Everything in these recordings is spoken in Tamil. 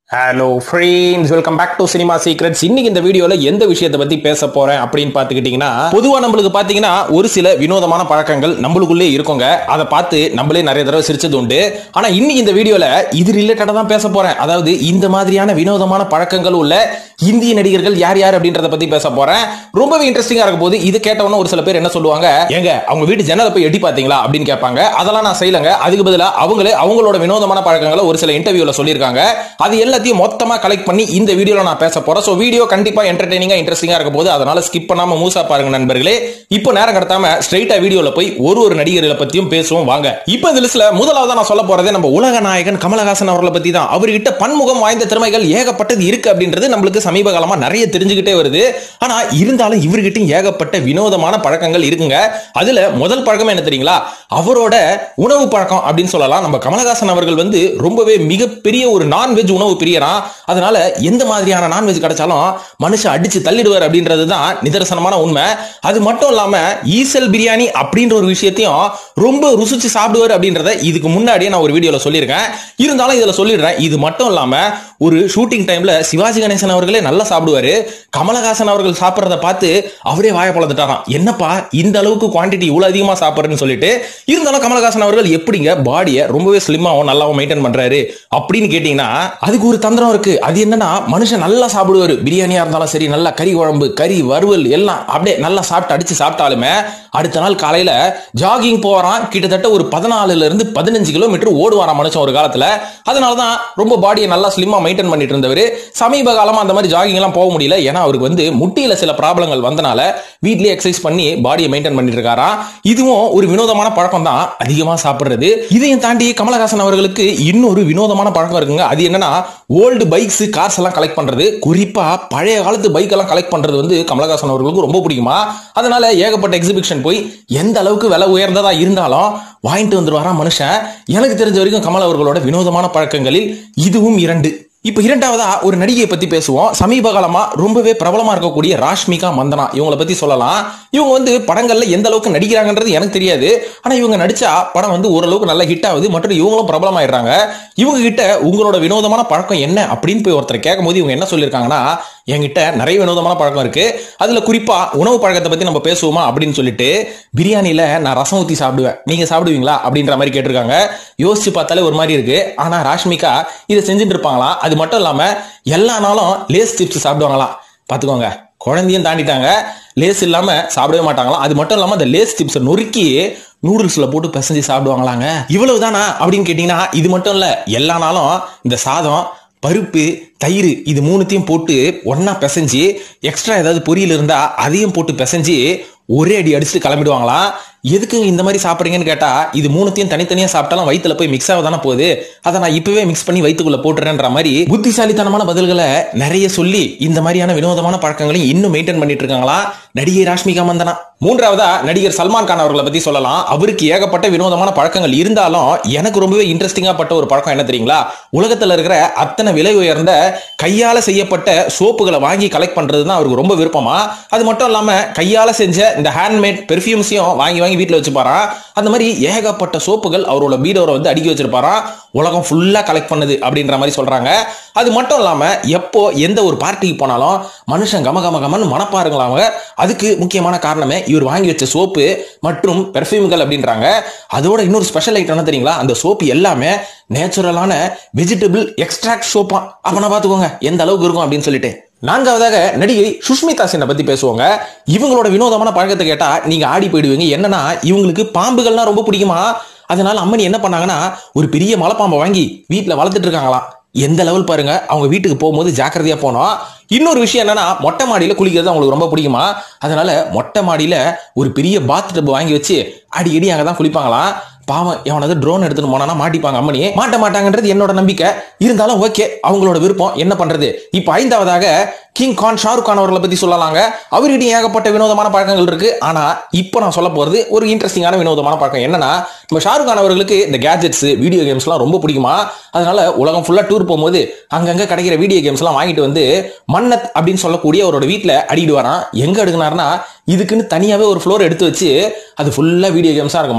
hello friends welcome back to cinema secrets இன்னைக்கு இந்த வீடியோல எந்த விஷயத்தை பத்தி பேச போறேன் அப்படின்னு பாத்துக்கிட்டீங்கன்னா பொதுவா நம்மளுக்கு பாத்தீங்கன்னா ஒரு சில வினோதமான பழக்கங்கள் நம்மளுக்குள்ளே இருக்குங்க அதை பார்த்து நம்மளே நிறைய தடவை சிரிச்சது உண்டு ஆனா இன்னைக்கு இந்த வீடியோல இது ரிலேட்டடா தான் பேச போறேன் அதாவது இந்த மாதிரியான வினோதமான பழக்கங்கள் உள்ள இந்திய நடிகர்கள் யார் யார் அப்படின்றத பத்தி பேச போறேன் ரொம்பவே இன்ட்ரெஸ்டிங்கா இருக்க போது இது கேட்டவொன்னே ஒரு சில பேர் என்ன சொல்லுவாங்க ஏங்க அவங்க வீட்டு ஜன்னலை போய் எட்டி பாத்தீங்களா அப்படின்னு கேட்பாங்க அதெல்லாம் நான் செய்யலங்க அதுக்கு பதிலா அவங்களே அவங்களோட வினோதமான பழக்கங்களை ஒரு சில இன்டர்வியூல சொல்லியிருக்காங்க அது எல்லாத்தையும் மொத்தமா கலெக்ட் பண்ணி இந்த வீடியோல நான் பேச போறேன் சோ வீடியோ கண்டிப்பா என்டர்டைனிங்கா இன்ட்ரெஸ்டிங்கா இருக்க போது அதனால ஸ்கிப் பண்ணாம மூசா பாருங்க நண்பர்களே இப்போ நேரம் கடத்தாம ஸ்ட்ரைட்டா வீடியோல போய் ஒரு ஒரு நடிகர்களை பத்தியும் பேசுவோம் வாங்க இப்போ இந்த லிஸ்ட்ல முதலாவது நான் சொல்ல போறதே நம்ம உலக நாயகன் கமலஹாசன் அவர்களை பத்தி தான் அவர்கிட்ட பன்முகம் வாய்ந்த திறமைகள் ஏகப்பட்டது இருக்கு அப்படின்றது நம்மளுக்கு சமீப காலமா நிறைய தெரிஞ்சுக்கிட்டே வருது ஆனா இருந்தாலும் இவர்கிட்ட ஏகப்பட்ட வினோதமான பழக்கங்கள் இருக்குங்க அதுல முதல் பழக்கம் என்ன தெரியுங்களா அவரோட உணவு பழக்கம் அப்படின்னு சொல்லலாம் நம்ம கமலஹாசன் அவர்கள் வந்து ரொம்பவே மிகப்பெரிய ஒரு நான்வெஜ் உணவு பிரியரா அதனால எந்த மாதிரியான நான்வெஜ் கிடைச்சாலும் மனுஷன் அடிச்சு தள்ளிடுவார் அப்படின்றது தான் நிதர்சனமான உண்மை அது மட்டும் இல்லாம ஈசல் பிரியாணி அப்படின்ற ஒரு விஷயத்தையும் ரொம்ப ருசிச்சு சாப்பிடுவார் அப்படின்றத இதுக்கு முன்னாடியே நான் ஒரு வீடியோல சொல்லியிருக்கேன் இருந்தாலும் இதுல சொல்லிடுறேன் இது மட்டும் இல்லாம ஒரு ஷூட்டிங் டைம்ல சிவாஜி கணேசன் அவர்களே நல்லா சாப்பிடுவாரு கமலஹாசன் அவர்கள் சாப்பிட்றத பார்த்து அவரே வாய பழந்துட்டாராம் என்னப்பா இந்த அளவுக்கு குவாண்டிட்டி இவ்வளவு அதிகமா சாப்பிடுறேன்னு சொல்லிட்டு இருந்தாலும் கமலஹாசன் அவர்கள் எப்படிங்க பாடியை ரொம்பவே ஸ்லிம்மாவும் நல்லாவும் மெயின்டைன் பண்றாரு அப்படின்னு கேட்டீங்கன்னா அதுக்கு ஒரு தந்திரம் இருக்கு அது என்னன்னா மனுஷன் நல்லா சாப்பிடுவாரு பிரியாணியா இருந்தாலும் சரி நல்லா கறி குழம்பு கறி வறுவல் எல்லாம் அப்படியே நல்லா சாப்பிட்டு அடிச்சு சாப்பிட்டாலுமே அடுத்த நாள் காலையில ஜாகிங் போறான் கிட்டத்தட்ட ஒரு பதினாலுல இருந்து பதினஞ்சு கிலோமீட்டர் ஓடுவாராம் மனுஷன் ஒரு காலத்துல அதனாலதான் ரொம்ப பாடியை நல்லா ஸ்லிம்மா மெயின்டைன் பண்ணிட்டு இருந்தவர் சமீப காலமா அந்த மாதிரி ஜாகிங் எல்லாம் போக முடியல ஏன்னா அவருக்கு வந்து முட்டியில சில ப்ராப்ளங்கள் வந்தனால வீட்லயே எக்ஸசைஸ் பண்ணி பாடியை மெயின்டைன் பண்ணிட்டு இருக்காராம் இதுவும் ஒரு வினோதமான பழக்கம் தான் அதிகமா சாப்பிடுறது இதையும் தாண்டி கமலஹாசன் அவர்களுக்கு இன்னொரு வினோதமான பழக்கம் இருக்குங்க அது என்னன்னா ஓல்டு பைக்ஸ் கார்ஸ் எல்லாம் கலெக்ட் பண்றது குறிப்பா பழைய காலத்து பைக் எல்லாம் கலெக்ட் பண்றது வந்து கமலஹாசன் அவர்களுக்கு ரொம்ப பிடிக்குமா அதனால ஏகப்பட்ட எக்ஸிபிஷன் போய் எந்த அளவுக்கு விலை உயர்ந்ததா இருந்தாலும் வாங்கிட்டு வந்துருவாராம் மனுஷன் எனக்கு தெரிஞ்ச வரைக்கும் கமல் அவர்களோட வினோதமான பழக்கங்களில் இதுவும் இரண்டு இப்ப இரண்டாவதா ஒரு நடிகையை பத்தி பேசுவோம் சமீப காலமா ரொம்பவே பிரபலமா இருக்கக்கூடிய ராஷ்மிகா மந்தனா இவங்கள பத்தி சொல்லலாம் இவங்க வந்து படங்கள்ல எந்த அளவுக்கு நடிக்கிறாங்கன்றது எனக்கு தெரியாது ஆனா இவங்க நடிச்சா படம் வந்து ஓரளவுக்கு நல்ல ஹிட் ஆகுது மற்றும் இவங்களும் பிரபலமாயிடுறாங்க இவங்க கிட்ட உங்களோட வினோதமான பழக்கம் என்ன அப்படின்னு போய் ஒருத்தர் கேட்கும் போது இவங்க என்ன சொல்லியிருக்காங்கன்னா என்கிட்ட நிறைய வினோதமான பழக்கம் இருக்கு அதுல குறிப்பா உணவு பழக்கத்தை பத்தி நம்ம பேசுவோமா அப்படின்னு சொல்லிட்டு பிரியாணியில நான் ரசம் ஊத்தி சாப்பிடுவேன் நீங்க சாப்பிடுவீங்களா அப்படின்ற மாதிரி கேட்டிருக்காங்க யோசிச்சு பார்த்தாலே ஒரு மாதிரி இருக்கு ஆனா ராஷ்மிகா இதை செஞ்சுட்டு இருப்பாங்களாம் அது மட்டும் இல்லாம எல்லா நாளும் லேஸ் சிப்ஸ் சாப்பிடுவாங்களாம் பாத்துக்கோங்க குழந்தையும் தாண்டிட்டாங்க லேஸ் இல்லாம சாப்பிடவே மாட்டாங்களாம் அது மட்டும் இல்லாம அந்த லேஸ் சிப்ஸை நொறுக்கி நூடுல்ஸ்ல போட்டு பிசைஞ்சு சாப்பிடுவாங்களாங்க இவ்வளவு தானா அப்படின்னு கேட்டீங்கன்னா இது மட்டும் இல்ல எல்லா நாளும் இந்த சாதம் பருப்பு தயிர் இது மூணுத்தையும் போட்டு ஒண்ணா பிசைஞ்சு எக்ஸ்ட்ரா ஏதாவது பொரியல் இருந்தா அதையும் போட்டு பிசைஞ்சு ஒரே அடி அடிச்சுட்டு கிளம்பிடுவாங்களாம் எதுக்கு இந்த மாதிரி சாப்பிட்றீங்கன்னு கேட்டா இது மூணுத்தையும் தனித்தனியா சாப்பிட்டாலும் வயித்துல போய் மிக்ஸ் ஆக தானே போகுது அதை நான் இப்பவே மிக்ஸ் பண்ணி வயிற்றுக்குள்ள போட்டுறேன்ற மாதிரி புத்திசாலித்தனமான பதில்களை நிறைய சொல்லி இந்த மாதிரியான வினோதமான பழக்கங்களையும் இன்னும் மெயின்டைன் பண்ணிட்டு இருக்காங்களா நடிகை ராஷ்மிகா மந்தனா மூன்றாவதா நடிகர் சல்மான் கான் அவர்களை பத்தி சொல்லலாம் அவருக்கு ஏகப்பட்ட வினோதமான பழக்கங்கள் இருந்தாலும் எனக்கு ரொம்பவே இன்ட்ரெஸ்டிங்கா பட்ட ஒரு பழக்கம் என்ன தெரியுங்களா உலகத்துல இருக்கிற அத்தனை விலை உயர்ந்த கையால செய்யப்பட்ட சோப்புகளை வாங்கி கலெக்ட் பண்றது தான் அவருக்கு ரொம்ப விருப்பமா அது மட்டும் இல்லாம கையால செஞ்ச இந்த ஹேண்ட்மேட் பெர்ஃபியூம்ஸையும் வாங்கி வாங்கி வீட்டில் வச்சுப்பாராம் அந்த மாதிரி ஏகப்பட்ட சோப்புகள் அவரோட பீடோரை வந்து அடுக்கி வச்சிருப்பாராம் உலகம் ஃபுல்லா கலெக்ட் பண்ணுது அப்படின்ற மாதிரி சொல்றாங்க அது மட்டும் இல்லாம எப்போ எந்த ஒரு பார்ட்டிக்கு போனாலும் மனுஷன் கம கம கமன்னு மனப்பாருங்களாங்க அதுக்கு முக்கியமான காரணமே இவர் வாங்கி வச்ச சோப்பு மற்றும் பெர்ஃபியூம்கள் அப்படின்றாங்க அதோட இன்னொரு ஸ்பெஷல் ஐட்டம் என்ன தெரியுங்களா அந்த சோப்பு எல்லாமே நேச்சுரலான வெஜிடபிள் எக்ஸ்ட்ராக்ட் சோப்பா அப்பனா பாத்துக்கோங்க எந்த அளவுக்கு இருக்கும் அப்படின்னு சொல்லிட்டு நான்காவதாக நடிகை சுஷ்மிதா சென்னை பத்தி பேசுவாங்க இவங்களோட வினோதமான பழக்கத்தை கேட்டா நீங்க ஆடி போயிடுவீங்க என்னன்னா இவங்களுக்கு பாம்புகள்னா ரொம்ப பிடிக்குமா அதனால அம்மனி என்ன பண்ணாங்கன்னா ஒரு பெரிய மலைப்பாம்பை வாங்கி வீட்டில் வளர்த்துட்டு இருக்காங்களாம் எந்த லெவல் பாருங்க அவங்க வீட்டுக்கு போகும்போது ஜாக்கிரதையா போனோம் இன்னொரு விஷயம் என்னன்னா மொட்டை மாடியில குளிக்கிறது அவங்களுக்கு ரொம்ப பிடிக்குமா அதனால மொட்டை மாடியில ஒரு பெரிய பாத் டப் வாங்கி வச்சு அடிக்கடி அங்கே தான் குளிப்பாங்களாம் பாவம் எவனாவது ட்ரோன் எடுத்துட்டு போனானா மாட்டிப்பாங்க அம்மனி மாட்ட மாட்டாங்கன்றது என்னோட நம்பிக்கை இருந்தாலும் ஓகே அவங்களோட விருப்பம் என்ன பண்றது இப்போ ஐந்தாவதாக கிங் கான் ஷாருக் கான் அவர்களை பத்தி சொல்லலாங்க அவர்கிட்ட ஏகப்பட்ட வினோதமான பழக்கங்கள் இருக்கு ஆனா இப்போ நான் சொல்ல போறது ஒரு இன்ட்ரெஸ்டிங்கான வினோதமான பழக்கம் என்னன்னா நம்ம ஷாருக் கான் அவர்களுக்கு இந்த கேஜெட்ஸ் வீடியோ கேம்ஸ்லாம் ரொம்ப பிடிக்குமா அதனால உலகம் ஃபுல்லா டூர் போகும்போது அங்கங்க கிடைக்கிற வீடியோ கேம்ஸ்லாம் வாங்கிட்டு வந்து மன்னத் அப்படின்னு சொல்லக்கூடிய அவரோட வீட்டில் அடிக்கிட்டு வரான் எங்க எடுக்கினார்னா இதுக்குன்னு தனியாவே ஒரு ஃப்ளோர் எடுத்து வச்சு அது ஃபுல்லா வீடியோ கேம்ஸா இருக்குமா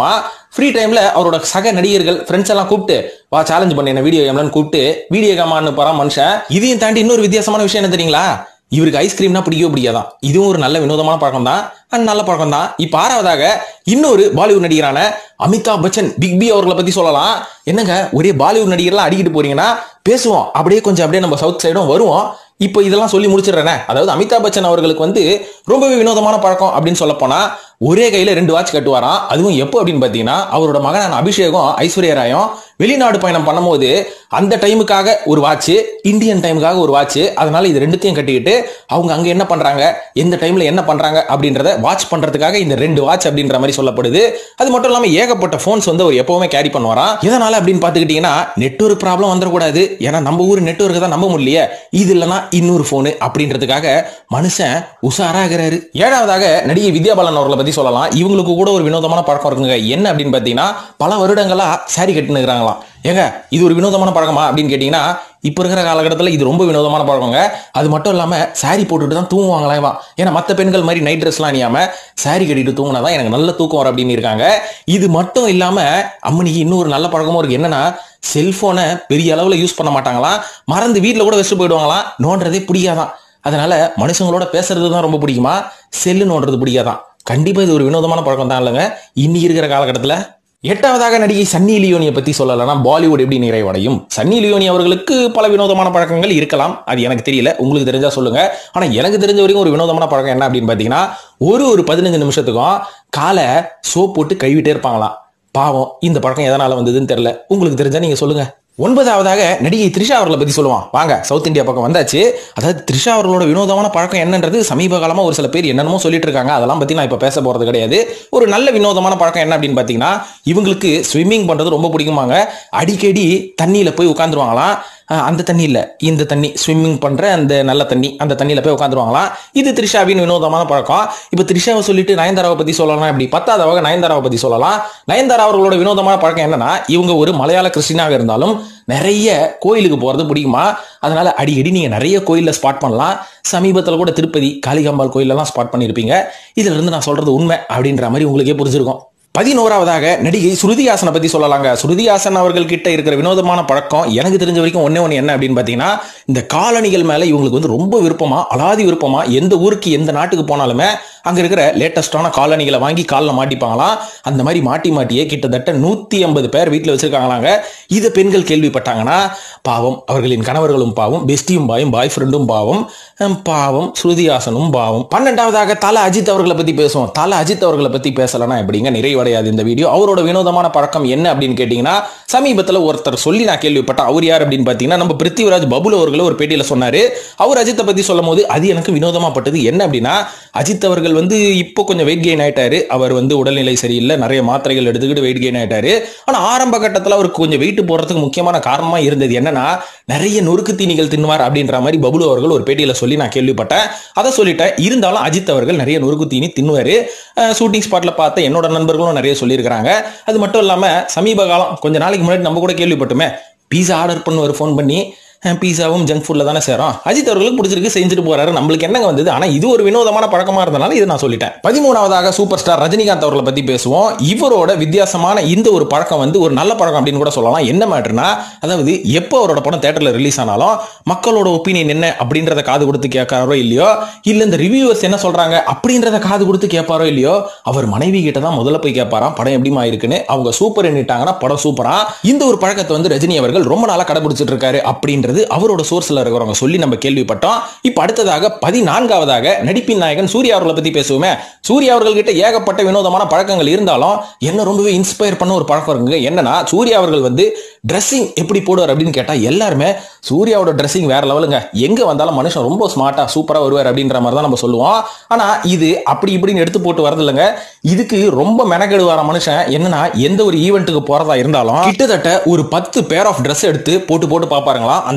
ஃப்ரீ டைம்ல அவரோட சக நடிகர்கள் ஃப்ரெண்ட்ஸ் எல்லாம் கூப்பிட்டு வா சேலஞ்ச் பண்ண என்ன வீடியோ கேம்லன்னு கூப்பிட்டு வீடியோ கேமான்னு போறான் மனுஷன் இதையும் தாண்டி இன்னொரு வித்தியாசமான விஷயம் என்ன தெரியுங்களா இவருக்கு ஐஸ்கிரீம்னா பிடிக்கவே பிடிக்காதான் இதுவும் ஒரு நல்ல வினோதமான பழக்கம் தான் அண்ட் நல்ல பழக்கம் தான் இப்ப ஆறாவதாக இன்னொரு பாலிவுட் நடிகரான அமிதாப் பச்சன் பிக் பி அவர்களை பத்தி சொல்லலாம் என்னங்க ஒரே பாலிவுட் நடிகர்லாம் அடிக்கிட்டு போறீங்கன்னா பேசுவோம் அப்படியே கொஞ்சம் அப்படியே நம்ம சவுத் சைடும் வருவோம் இப்போ இதெல்லாம் சொல்லி முடிச்சிடுறேனே அதாவது அமிதாப் பச்சன் அவர்களுக்கு வந்து ரொம்பவே வினோதமான பழக்கம் அப்படின்னு சொல்ல போனா ஒரே கையில ரெண்டு வாட்ச் கட்டுவாராம் அதுவும் எப்போ அப்படின்னு பாத்தீங்கன்னா அவரோட மகனான அபிஷேகம் ஐஸ்வர்யா ராயும் வெளிநாடு பயணம் பண்ணும்போது அந்த டைமுக்காக ஒரு வாட்ச் இந்தியன் டைமுக்காக ஒரு வாட்ச் அதனால இது ரெண்டுத்தையும் கட்டிக்கிட்டு அவங்க அங்க என்ன பண்றாங்க எந்த டைம்ல என்ன பண்றாங்க அப்படின்றத வாட்ச் பண்றதுக்காக இந்த ரெண்டு வாட்ச் அப்படின்ற மாதிரி சொல்லப்படுது அது மட்டும் இல்லாம ஏகப்பட்ட போன்ஸ் வந்து அவர் எப்பவுமே கேரி பண்ணுவாராம் இதனால அப்படின்னு பாத்துக்கிட்டீங்கன்னா நெட்வொர்க் ப்ராப்ளம் வந்துடக்கூடாது ஏன்னா நம்ம ஊர் நெட்வொர்க் தான் நம்ப முடியலையே இது இல்லைன்னா இன்னொரு போனு அப்படின்றதுக்காக மனுஷன் உஷாராகிறாரு ஏழாவதாக நடிகை வித்யா பாலன் அவர்களை பத்தி சொல்லலாம் இவங்களுக்கு கூட ஒரு வினோதமான பழக்கம் இருக்குங்க என்ன அப்படின்னு பாத்தீங்கன்னா பல வருடங்களா சாரி கட்டுனுக்குறாங்களாம் ஏங்க இது ஒரு வினோதமான பழக்கமா அப்படின்னு கேட்டீங்கன்னா இப்போ இருக்கிற காலகட்டத்தில் இது ரொம்ப வினோதமான பழக்கங்க அது மட்டும் இல்லாமல் சாரி போட்டுட்டு தான் தூங்குவாங்களா ஏன்னா மற்ற பெண்கள் மாதிரி நைட் ட்ரெஸ்லாம் அணியாம சாரி கட்டிட்டு தூங்கினா தான் எனக்கு நல்ல தூக்கம் வரும் அப்படின்னு இருக்காங்க இது மட்டும் இல்லாமல் அம்மனிக்கு இன்னொரு நல்ல பழக்கமும் இருக்கு என்னன்னா செல்போனை பெரிய அளவில் யூஸ் பண்ண மாட்டாங்களாம் மறந்து வீட்டில் கூட வச்சுட்டு போயிடுவாங்களாம் நோன்றதே பிடிக்காதான் அதனால மனுஷங்களோட பேசுறது தான் ரொம்ப பிடிக்குமா செல்லு நோண்டுறது பிடிக்காதான் கண்டிப்பா இது ஒரு வினோதமான பழக்கம் தான் இல்லைங்க இன்னைக்கு இருக்கிற காலகட்டத்தில் எட்டாவதாக நடிகை சன்னி லியோனியை பத்தி சொல்லலைன்னா பாலிவுட் எப்படி நிறைவடையும் சன்னி லியோனி அவர்களுக்கு பல வினோதமான பழக்கங்கள் இருக்கலாம் அது எனக்கு தெரியல உங்களுக்கு தெரிஞ்சா சொல்லுங்க ஆனா எனக்கு தெரிஞ்ச வரைக்கும் ஒரு வினோதமான பழக்கம் என்ன அப்படின்னு பாத்தீங்கன்னா ஒரு ஒரு பதினஞ்சு நிமிஷத்துக்கும் காலை சோப் போட்டு கழுவிட்டே இருப்பாங்களாம் பாவம் இந்த பழக்கம் எதனால வந்ததுன்னு தெரியல உங்களுக்கு தெரிஞ்சா நீங்க சொல்லுங்க ஒன்பதாவதாக நடிகை த்ரிஷா அவர்களை பத்தி சொல்லுவான் வாங்க சவுத் இந்தியா பக்கம் வந்தாச்சு அதாவது த்ரிஷா அவர்களோட வினோதமான பழக்கம் என்னன்றது சமீப காலமா ஒரு சில பேர் என்னென்னமோ சொல்லிட்டு இருக்காங்க அதெல்லாம் பத்தி நான் இப்ப பேச போறது கிடையாது ஒரு நல்ல வினோதமான பழக்கம் என்ன அப்படின்னு பாத்தீங்கன்னா இவங்களுக்கு ஸ்விம்மிங் பண்றது ரொம்ப பிடிக்குமாங்க அடிக்கடி தண்ணியில போய் உட்காந்துருவாங்களாம் அஹ் அந்த தண்ணி இல்ல இந்த தண்ணி ஸ்விம்மிங் பண்ற அந்த நல்ல தண்ணி அந்த தண்ணியில போய் உட்காந்துருவாங்களாம் இது த்ரிஷாவின் வினோதமான பழக்கம் இப்ப த்ரிஷாவை சொல்லிட்டு நயன்தாராவை பத்தி சொல்லலாம் இப்படி பத்தாவதாக நயன்தாராவை பத்தி சொல்லலாம் நயன்தாரா அவர்களோட வினோதமான பழக்கம் என்னன்னா இவங்க ஒரு மலையாள கிறிஸ்டினாக இருந்தாலும் நிறைய கோயிலுக்கு போறது பிடிக்குமா அதனால அடிக்கடி நீங்க நிறைய கோயில்ல ஸ்பாட் பண்ணலாம் சமீபத்தில் கூட திருப்பதி காளிகாம்பாள் கோயிலெல்லாம் ஸ்பாட் பண்ணியிருப்பீங்க இதுல இருந்து நான் சொல்றது உண்மை அப்படின்ற மாதிரி உங்களுக்கே புரிஞ்சிருக்கும் பதினோராவதாக நடிகை ஸ்ருதிஹாசனை பத்தி சொல்லலாங்க ஸ்ருதிஹாசன் அவர்கள் கிட்ட இருக்கிற வினோதமான பழக்கம் எனக்கு தெரிஞ்ச வரைக்கும் ஒன்னே ஒன்று என்ன அப்படின்னு பார்த்தீங்கன்னா இந்த காலணிகள் மேல இவங்களுக்கு வந்து ரொம்ப விருப்பமா அலாதி விருப்பமா எந்த ஊருக்கு எந்த நாட்டுக்கு போனாலுமே அங்க இருக்கிற லேட்டஸ்டான காலணிகளை வாங்கி காலில் மாட்டிப்பாங்களாம் அந்த மாதிரி மாட்டி மாட்டியே கிட்டத்தட்ட நூத்தி ஐம்பது பேர் வீட்டில் வச்சிருக்காங்களாங்க இதை பெண்கள் கேள்விப்பட்டாங்கன்னா பாவம் அவர்களின் கணவர்களும் பாவம் பெஸ்டியும் பாயும் பாய் ஃப்ரெண்டும் பாவம் ஹம், பாவம் ஸ்ருதிஹாசனும் பாவம் பன்னெண்டாவதாக தல அஜித் அவர்களை பத்தி பேசுவோம் தல அஜித் அவர்களை பத்தி பேசலன்னா எப்படிங்க நிறைவடையாது இந்த வீடியோ அவரோட வினோதமான பழக்கம் என்ன அப்படின்னு கேட்டீங்கன்னா சமீபத்தில் ஒருத்தர் சொல்லி நான் கேள்விப்பட்டேன் அவர் யார் அப்படின்னு பார்த்தீங்கன்னா நம்ம பிருத்திவிராஜ் பபுல் அவர்கள் ஒரு பேட்டியில சொன்னாரு அவர் அஜித்தை பத்தி சொல்லும் போது அது எனக்கு வினோதமா பட்டது என்ன அப்படின்னா அஜித் அவர்கள் வந்து இப்போ கொஞ்சம் வெயிட் கெயின் ஆயிட்டாரு அவர் வந்து உடல்நிலை சரியில்லை நிறைய மாத்திரைகள் எடுத்துக்கிட்டு வெயிட் கெயின் ஆயிட்டாரு ஆனா ஆரம்ப கட்டத்தில் அவருக்கு கொஞ்சம் வெயிட் போறதுக்கு முக்கியமான காரணமா இருந்தது என்னன்னா நிறைய நொறுக்கு தீனிகள் தின்னுவார் அப்படின்ற மாதிரி பபுலு அவர்கள் ஒரு பேட்டியில சொல்லி நான் கேள்விப்பட்டேன் அதை சொல்லிட்டேன் இருந்தாலும் அஜித் அவர்கள் நிறைய நொறுக்கு தீனி தின்னுவாரு ஷூட்டிங் ஸ்பாட்ல பார்த்த என்னோட நண்பர்களும் நிறைய சொல்லியிருக்கிறாங்க அது மட்டும் இல்லாம சமீப காலம் கொஞ்ச நாளைக்கு முன்னாடி நம்ம கூட கேள்விப்பட்டுமே பீஸா ஆர்டர் பண்ணுவார் ஃபோன் பண்ணி பீஸாவும் ஜங்க் ஃபுட்ல தானே சேரும் அஜித் அவர்களுக்கு பிடிச்சிருக்கு செஞ்சுட்டு போறாரு நம்மளுக்கு என்னங்க வந்தது ஆனா இது ஒரு வினோதமான பழக்கமா இருந்தனால இதை நான் சொல்லிட்டேன் பதிமூணாவதாக சூப்பர் ஸ்டார் ரஜினிகாந்த் அவர்களை பத்தி பேசுவோம் இவரோட வித்தியாசமான இந்த ஒரு பழக்கம் வந்து ஒரு நல்ல பழக்கம் அப்படின்னு கூட சொல்லலாம் என்ன மேட்டர்னா அதாவது எப்போ அவரோட படம் தேட்டர்ல ரிலீஸ் ஆனாலும் மக்களோட ஒப்பீனியன் என்ன அப்படின்றத காது கொடுத்து கேட்காரோ இல்லையோ இல்ல இந்த ரிவ்யூவர்ஸ் என்ன சொல்றாங்க அப்படின்றத காது கொடுத்து கேட்பாரோ இல்லையோ அவர் மனைவி கிட்ட தான் முதல்ல போய் கேட்பாராம் படம் எப்படிமா இருக்குன்னு அவங்க சூப்பர் எண்ணிட்டாங்கன்னா படம் சூப்பரா இந்த ஒரு பழக்கத்தை வந்து ரஜினி அவர்கள் ரொம்ப நாளா கடைபிடிச்சிட்டு இருக்காரு அப்படின்றது அவரோட சோர்ஸ்ல இருக்கிறவங்க சொல்லி நம்ம கேள்விப்பட்டோம் இப்ப அடுத்ததாக பதினான்காவதாக நடிப்பின் நாயகன் சூர்யா அவர்களை பத்தி பேசுவோமே சூர்யா அவர்கள் கிட்ட ஏகப்பட்ட வினோதமான பழக்கங்கள் இருந்தாலும் என்ன ரொம்பவே இன்ஸ்பயர் பண்ண ஒரு பழக்கம் இருக்குங்க என்னன்னா சூர்யா அவர்கள் வந்து ட்ரெஸ்ஸிங் எப்படி போடுவார் அப்படின்னு கேட்டா எல்லாருமே சூர்யாவோட ட்ரெஸ்ஸிங் வேற லெவலுங்க எங்க வந்தாலும் மனுஷன் ரொம்ப ஸ்மார்ட்டா சூப்பரா வருவார் அப்படின்ற மாதிரி தான் நம்ம சொல்லுவோம் ஆனா இது அப்படி இப்படின்னு எடுத்து போட்டு வரது இல்லைங்க இதுக்கு ரொம்ப மெனக்கெடு வர மனுஷன் என்னன்னா எந்த ஒரு ஈவெண்ட்டுக்கு போறதா இருந்தாலும் கிட்டத்தட்ட ஒரு பத்து பேர் ஆஃப் ட்ரெஸ் எடுத்து போட்டு போட்டு பாப்பாருங்களாம் அந்த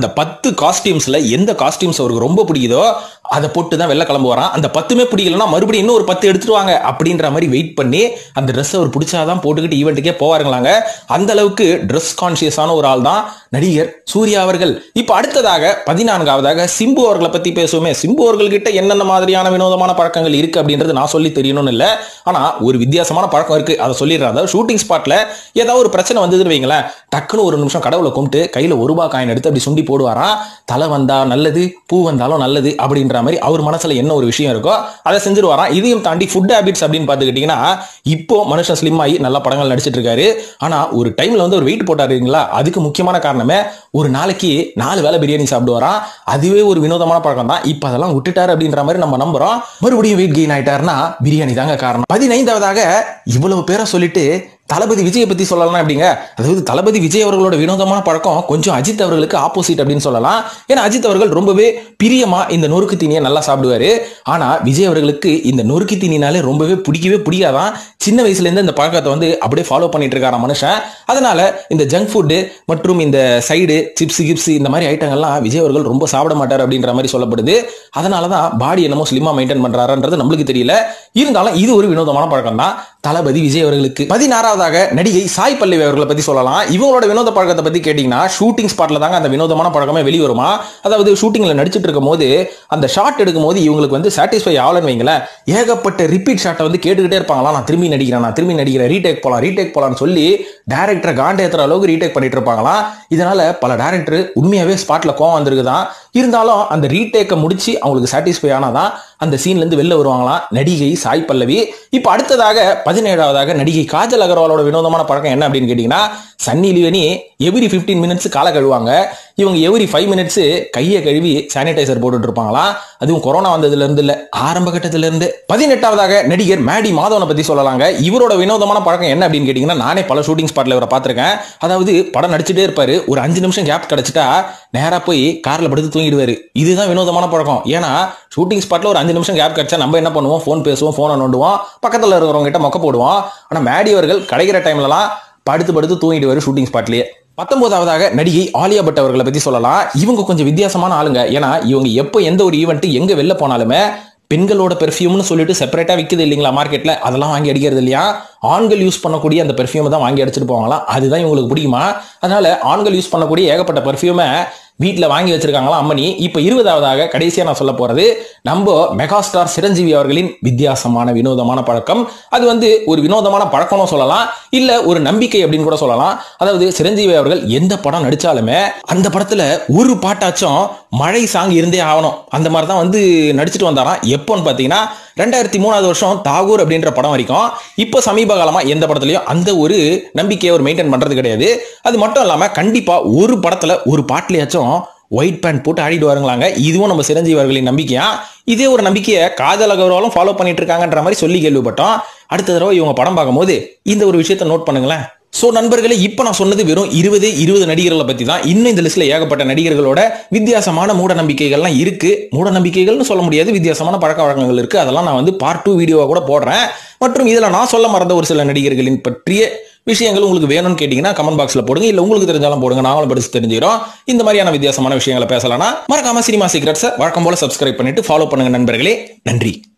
அந்த பத்து காஸ்டியூம்ஸ்ல எந்த காஸ்டியூம்ஸ் அவருக்கு ரொம்ப பிடிக்குதோ அதை போட்டு தான் வெளில கிளம்பு வரான் அந்த பத்துமே பிடிக்கலன்னா மறுபடியும் இன்னும் ஒரு பத்து எடுத்துட்டு வாங்க அப்படின்ற மாதிரி வெயிட் பண்ணி அந்த ட்ரெஸ் அவர் பிடிச்சாதான் போட்டுக்கிட்டு ஈவெண்ட்டுக்கே போவாருங்களாங்க அந்த அளவுக்கு ட்ரெஸ் கான்சியஸான ஒரு ஆள் தான் நடிகர் சூர்யா அவர்கள் இப்போ அடுத்ததாக பதினான்காவதாக சிம்பு அவர்களை பத்தி பேசுவோமே சிம்பு அவர்கள்கிட்ட என்னென்ன மாதிரியான வினோதமான பழக்கங்கள் இருக்கு அப்படின்றது நான் சொல்லி தெரியணும்னு இல்லை ஆனா ஒரு வித்தியாசமான பழக்கம் இருக்கு அதை சொல்லிடுறேன் அதாவது ஷூட்டிங் ஸ்பாட்ல ஏதாவது ஒரு பிரச்சனை வந்ததுன்னு வைங்களேன் டக்குன்னு ஒரு நிமிஷம் கடவுளை கும்பிட்டு கையில ஒரு ரூபாய் காயின் எடுத்து அப்படி சுண்டி போடுவாராம் தலை வந்தா நல்லது பூ வந்தாலும் நல்லது அப்படின்ற மாதிரி அவர் மனசுல என்ன ஒரு விஷயம் இருக்கோ அதை செஞ்சிருவாராம் இதையும் தாண்டி ஃபுட் ஹேபிட்ஸ் அப்படின்னு பார்த்துக்கிட்டீங்கன்னா இப்போ மனுஷன் ஸ்லிம் ஆகி நல்ல படங்கள் நடிச்சிட்டு இருக்காரு ஆனா ஒரு டைம்ல வந்து ஒரு வெயிட் போட்டாருங்களா அதுக்கு முக்கியமான காரணமே ஒரு நாளைக்கு நாலு வேளை பிரியாணி சாப்பிடுவாராம் அதுவே ஒரு வினோதமான பழக்கம் தான் இப்போ அதெல்லாம் விட்டுட்டாரு அப்படின்ற மாதிரி நம்ம நம்புறோம் மறுபடியும் வெயிட் கெயின் ஆயிட்டாருன்னா பிரியாணி தாங்க காரணம் பதினைந்தாவது இவ்வளவு பேரை சொல்லிட்டு தளபதி விஜயை பத்தி சொல்லலாம் அப்படிங்க அதாவது தளபதி விஜய் அவர்களோட வினோதமான பழக்கம் கொஞ்சம் அஜித் அவர்களுக்கு ஆப்போசிட் அப்படின்னு சொல்லலாம் ஏன்னா அஜித் அவர்கள் ரொம்பவே பிரியமா இந்த நொறுக்கு தீனியை நல்லா சாப்பிடுவாரு ஆனா விஜய் அவர்களுக்கு இந்த நொறுக்கு தீனினாலே ரொம்பவே பிடிக்கவே பிடிக்காதான் சின்ன வயசுல இருந்து இந்த பழக்கத்தை வந்து அப்படியே ஃபாலோ பண்ணிட்டு இருக்கார மனுஷன் அதனால இந்த ஜங்க் ஃபுட்டு மற்றும் இந்த சைடு சிப்ஸ் கிப்ஸ் இந்த மாதிரி ஐட்டங்கள்லாம் விஜய் அவர்கள் ரொம்ப சாப்பிட மாட்டார் அப்படின்ற மாதிரி சொல்லப்படுது அதனால தான் பாடி என்னமோ ஸ்லிம்மா மெயின்டைன் பண்றாருன்றது நம்மளுக்கு தெரியல இருந்தாலும் இது ஒரு வினோதமான பழக்கம் தான் தளபதி விஜய் அவர்களுக்கு பதினாறாவதாக நடிகை சாய் பல்லவி அவர்களை பத்தி சொல்லலாம் இவங்களோட வினோத பழக்கத்தை பத்தி கேட்டீங்கன்னா ஷூட்டிங் ஸ்பாட்ல தாங்க அந்த வினோதமான பழக்கமே வெளியே வருமா அதாவது ஷூட்டிங்ல நடிச்சிட்டு இருக்கும் போது அந்த ஷாட் எடுக்கும் போது இவங்களுக்கு வந்து சாட்டிஸ்ஃபை ஆகலன்னு வைங்களேன் ஏகப்பட்ட ரிப்பீட் ஷாட்டை வந்து கேட்டுக்கிட்டே இருப்பாங்களா நான் திரும்பி நடிக்கிறேன் நான் திரும்பி நடிக்கிறேன் ரீடேக் போலாம் ரீடேக் போலாம்னு சொல்லி டேரக்டரை காண்ட ஏத்துற அளவுக்கு ரீடேக் பண்ணிட்டு இருப்பாங்களாம் இதனால பல டேரக்டர் உண்மையாவே ஸ்பாட்ல கோவம் வந்திருக்குதான் இருந்தாலும் அந்த ரீடேக்கை முடிச்சு அவங்களுக்கு சாட்டிஸ்ஃபை ஆனாதான் அந்த சீன்ல இருந்து வெளில வருவாங்களாம் நடிகை சாய் பல்லவி இப்போ அடுத்ததாக பதினேழாவதாக நடிகை காஜல் அகர்வாலோட வினோதமான பழக்கம் என்ன அப்படின்னு கேட்டீங்கன்னா சன்னி லியோனி எவ்ரி 15 மினிட்ஸ் காலை கழுவாங்க இவங்க எவ்ரி ஃபைவ் மினிட்ஸ் கையை கழுவி சானிடைசர் போட்டுட்டு இருப்பாங்களாம் அதுவும் கொரோனா வந்ததுல இருந்து இல்ல ஆரம்ப கட்டத்துல இருந்து பதினெட்டாவதாக நடிகர் மேடி மாதவனை பத்தி சொல்லலாங்க இவரோட வினோதமான பழக்கம் என்ன அப்படின்னு கேட்டீங்கன்னா நானே பல ஷூட்டிங் ஸ்பாட்ல இவரை பார்த்திருக்கேன் அதாவது படம் நடிச்சுட்டே இருப்பாரு ஒரு அஞ்சு நிமிஷம் கேப் கிடைச்சிட்டா நேரா போய் கார்ல படுத்து தூங்கிடுவாரு இதுதான் வினோதமான பழக்கம் ஏன்னா ஷூட்டிங் ஸ்பாட்ல ஒரு அஞ்சு நிமிஷம் கேப் கிடைச்சா நம்ம என்ன பண்ணுவோம் ஃபோன் பேசுவோம் ஃபோனை நோண்டுவோம் பக்கத்துல இருக்கிறவங்க கிட்ட மொக்க போடுவோம் ஆனா மேடி அவர்கள் கிடைக்கிற டைம்லலாம் படுத்து படுத்து தூங்கிடுவாரு ஷூட்டிங் ஸ்பாட்லயே பத்தொன்பதாவதாக நடிகை ஆலியா பட் அவர்களை பத்தி சொல்லலாம் இவங்க கொஞ்சம் வித்தியாசமான ஆளுங்க ஏன்னா இவங்க எப்போ எந்த ஒரு ஈவெண்ட் எங்க வெளில போனாலுமே பெண்களோட பெர்ஃப்யூம்னு சொல்லிட்டு செப்பரேட்டா விற்குது இல்லைங்களா மார்க்கெட்ல அதெல்லாம் வாங்கி அடிக்கிறது இல்லையா ஆண்கள் யூஸ் பண்ணக்கூடிய அந்த பெர்ஃப்யூமை தான் வாங்கி அடிச்சிட்டு போவாங்களாம் அதுதான் இவங்களுக்கு பிடிக்குமா அதனால ஆண்கள் யூஸ் பண்ணக்கூடிய ஏகப்பட்ட பெர்ஃப்யூமை வீட்டில் வாங்கி வச்சிருக்காங்களா அம்மனி இப்போ இருபதாவதாக கடைசியாக நான் சொல்ல போறது நம்ம மெகாஸ்டார் சிரஞ்சீவி அவர்களின் வித்தியாசமான வினோதமான பழக்கம் அது வந்து ஒரு வினோதமான பழக்கம்னு சொல்லலாம் இல்ல ஒரு நம்பிக்கை அப்படின்னு கூட சொல்லலாம் அதாவது சிரஞ்சீவி அவர்கள் எந்த படம் நடிச்சாலுமே அந்த படத்துல ஒரு பாட்டாச்சும் மழை சாங் இருந்தே ஆகணும் அந்த மாதிரி தான் வந்து நடிச்சிட்டு வந்தாராம் எப்போன்னு பார்த்தீங்கன்னா ரெண்டாயிரத்தி மூணாவது வருஷம் தாகூர் அப்படின்ற படம் வரைக்கும் இப்போ சமீப காலமா எந்த படத்துலயும் அந்த ஒரு நம்பிக்கையை அவர் மெயின்டைன் பண்றது கிடையாது அது மட்டும் இல்லாம கண்டிப்பா ஒரு படத்துல ஒரு பாட்டுலயாச்சும் ஒயிட் பேண்ட் போட்டு ஆடிட்டு வருங்களாங்க இதுவும் நம்ம சிரஞ்சீவி அவர்களின் நம்பிக்கையா இதே ஒரு நம்பிக்கையை காதல் அகர்வாலும் ஃபாலோ பண்ணிட்டு இருக்காங்கன்ற மாதிரி சொல்லி கேள்விப்பட்டோம் அடுத்த தடவை இவங்க படம் பார்க்கும்போது இந்த ஒரு விஷயத்தை நோட் பண்ணுங்களேன் சோ நண்பர்களே இப்போ நான் சொன்னது வெறும் இருபது இருபது நடிகர்களை பத்தி தான் இன்னும் இந்த லிஸ்ட்ல ஏகப்பட்ட நடிகர்களோட வித்தியாசமான மூட நம்பிக்கைகள்லாம் இருக்கு மூட நம்பிக்கைகள்னு சொல்ல முடியாது வித்தியாசமான பழக்க வழக்கங்கள் இருக்கு அதெல்லாம் நான் வந்து பார்ட் டூ வீடியோவா கூட போடுறேன் மற்றும் இதுல நான் சொல்ல மறந்த ஒரு சில நடிகர்களின் பற்றிய விஷயங்கள் உங்களுக்கு வேணும்னு கேட்டீங்கன்னா கமெண்ட் பாக்ஸ்ல போடுங்க இல்ல உங்களுக்கு தெரிஞ்சாலும் போடுங்க நாங்களும் படிச்சு தெரிஞ்சுக்கிறோம் இந்த மாதிரியான வித்தியாசமான விஷயங்களை பேசலாம்னா மறக்காம சினிமா சீக்ரெட்ஸை வழக்கம் போல சப்ஸ்கிரைப் பண்ணிட்டு ஃபாலோ பண்ணுங்க நண்பர்களே நன்றி